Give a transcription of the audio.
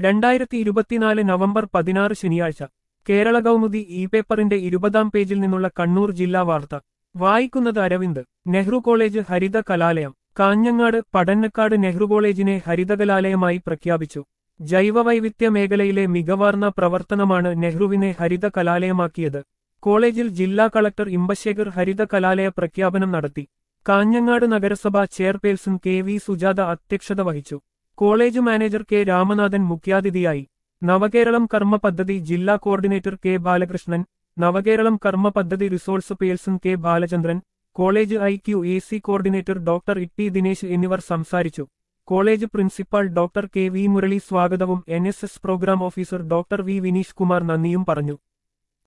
രണ്ടായിരത്തി ഇരുപത്തിനാല് നവംബർ പതിനാറ് ശനിയാഴ്ച കേരള കൗമുദി ഇ പേപ്പറിന്റെ ഇരുപതാം പേജിൽ നിന്നുള്ള കണ്ണൂർ ജില്ലാ വാർത്ത വായിക്കുന്നത് അരവിന്ദ് നെഹ്റു കോളേജ് ഹരിത കലാലയം കാഞ്ഞങ്ങാട് പടന്നക്കാട് നെഹ്റു കോളേജിനെ ഹരിത കലാലയമായി പ്രഖ്യാപിച്ചു ജൈവവൈവിധ്യ മേഖലയിലെ മികവാർന്ന പ്രവർത്തനമാണ് നെഹ്റുവിനെ ഹരിത കലാലയമാക്കിയത് കോളേജിൽ ജില്ലാ കളക്ടർ ഇമ്പശേഖർ ഹരിത കലാലയ പ്രഖ്യാപനം നടത്തി കാഞ്ഞങ്ങാട് നഗരസഭ ചെയർപേഴ്സൺ കെ വി സുജാത അധ്യക്ഷത വഹിച്ചു കോളേജ് മാനേജർ കെ രാമനാഥൻ മുഖ്യാതിഥിയായി നവകേരളം കർമ്മ പദ്ധതി ജില്ലാ കോർഡിനേറ്റർ കെ ബാലകൃഷ്ണൻ നവകേരളം കർമ്മ പദ്ധതി resource person K Balachandran college I Q A C coordinator doctor Itty Dinesh എന്നിവർ സംസാരിച്ചു college principal doctor K V Murali സ്വാഗതവും N S S program officer doctor V Vineesh Kumar നന്ദിയും പറഞ്ഞു